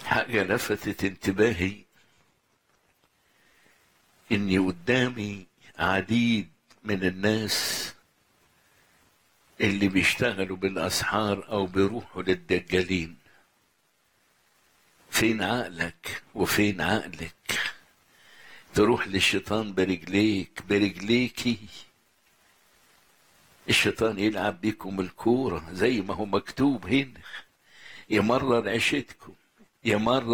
حاجة لفتت انتباهي إني قدامي عديد من الناس اللي بيشتغلوا بالأسحار أو بيروحوا للدجالين فين عقلك وفين عقلك تروح للشيطان برجليك برجليكي الشيطان يلعب بيكم الكورة زي ما هو مكتوب هنا يمرر عيشتكم يمرر